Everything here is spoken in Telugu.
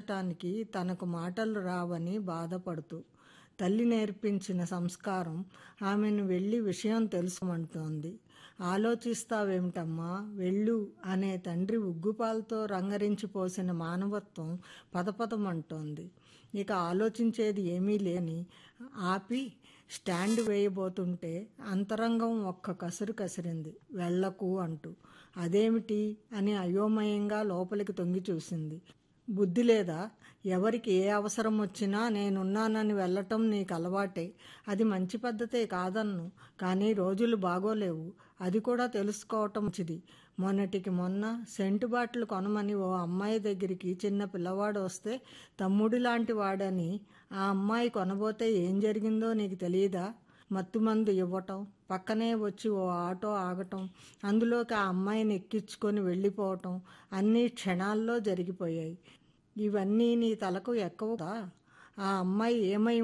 ఓదార్చటానికి తనకు మాటలు రావని బాధపడుతూ తల్లి నేర్పించిన సంస్కారం ఆమెను వెళ్ళి విషయం తెలుసుమంటోంది ఆలోచిస్తావేమిటమ్మా వెళ్ళు అనే తండ్రి ఉగ్గుపాలతో రంగరించి పోసిన మానవత్వం పదపదమంటోంది ఇక ఆలోచించేది ఏమీ లేని ఆపి స్టాండ్ వేయబోతుంటే అంతరంగం ఒక్క కసురు కసిరింది వెళ్లకు అంటూ అదేమిటి అని అయోమయంగా లోపలికి తొంగి చూసింది బుద్ధి లేదా ఎవరికి ఏ అవసరం వచ్చినా నేనున్నానని వెళ్ళటం నీకు అలవాటే అది మంచి పద్ధతే కాదన్ను కానీ రోజులు బాగోలేవు అది కూడా తెలుసుకోవటం మంచిది మొన్నటికి మొన్న సెంటు బాటిల్ కొనమని ఓ అమ్మాయి దగ్గరికి చిన్న పిల్లవాడు వస్తే తమ్ముడి లాంటి వాడని ఆ అమ్మాయి కొనబోతే ఏం జరిగిందో నీకు తెలియదా మత్తుమందు ఇవ్వటం పక్కనే వచ్చి ఓ ఆటో ఆగటం అందులోకి ఆ అమ్మాయిని ఎక్కించుకొని వెళ్ళిపోవటం అన్నీ క్షణాల్లో జరిగిపోయాయి ఇవన్నీ నీ తలకు ఎక్కవుదా ఆ అమ్మాయి ఏమై